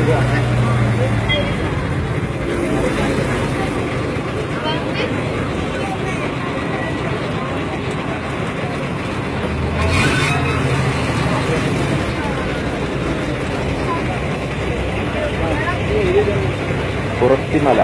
പുറത്തിമല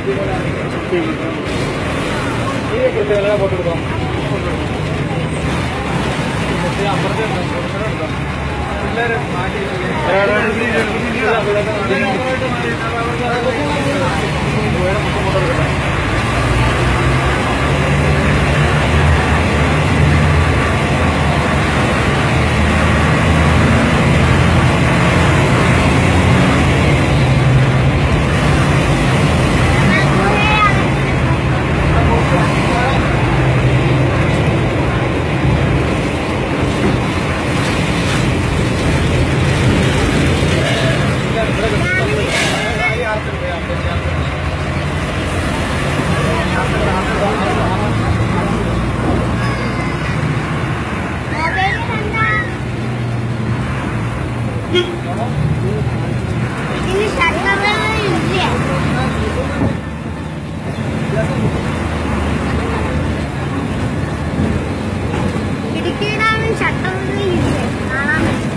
ഇതിന് ഷട്ടറ് ഇല്ലേ ഇടുക്കിയിലാണ് ഷട്ടറ് ഇല്ലേ കാണാൻ പറ്റും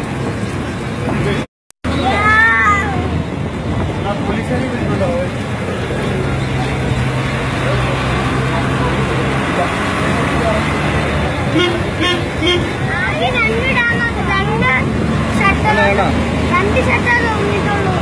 ആകെ രണ്ട് ഡാം രണ്ട് ഷട്ടർ രണ്ട് ഷട്ടർ തോന്നിയിട്ടുള്ളൂ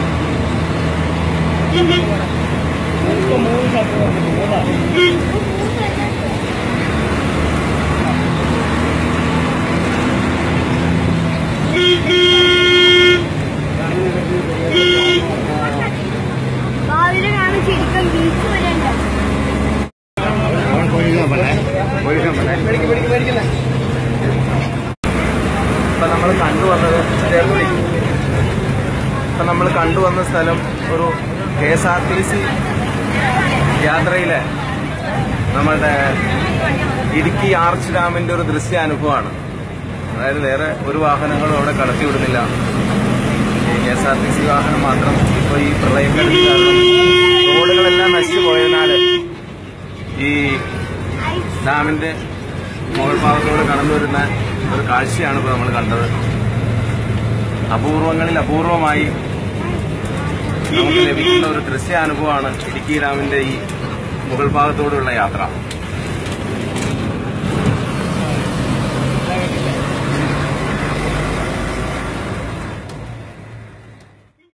ഭാവിയിൽ കാണിച്ചിരിക്കും ബീച്ച് വരെ ഉണ്ട് ഇപ്പൊ നമ്മൾ കണ്ടുവന്നത് ചേർത്തുളി ഇപ്പൊ നമ്മൾ കണ്ടുവന്ന സ്ഥലം ഒരു K S R T C യാത്രയിലെ നമ്മളുടെ ഇടുക്കി ആർച്ച് ഡാമിന്റെ ഒരു ദൃശ്യാനുഭവമാണ് അതായത് വേറെ ഒരു വാഹനങ്ങളും അവിടെ കടത്തിവിടുന്നില്ല ഈ K S R T C വാഹനം മാത്രം ഇപ്പൊ ഈ പ്രളയക്കെടുതി കാരണം റോഡുകളെല്ലാം നശിച്ചു പോയതിനാൽ ഈ ഡാമിന്റെ മുകൾ ഭാഗത്തൂടെ കടന്നു വരുന്ന ഒരു കാഴ്ചയാണ് ഇപ്പോൾ നമ്മൾ കണ്ടത് അപൂർവങ്ങളിൽ അപൂർവമായി നമുക്ക് ലഭിക്കുന്ന ഒരു ദൃശ്യാനുഭവമാണ് ഇടുക്കി ഡാമിന്റെ ഈ മുകൾ ഭാഗത്തോടുള്ള യാത്ര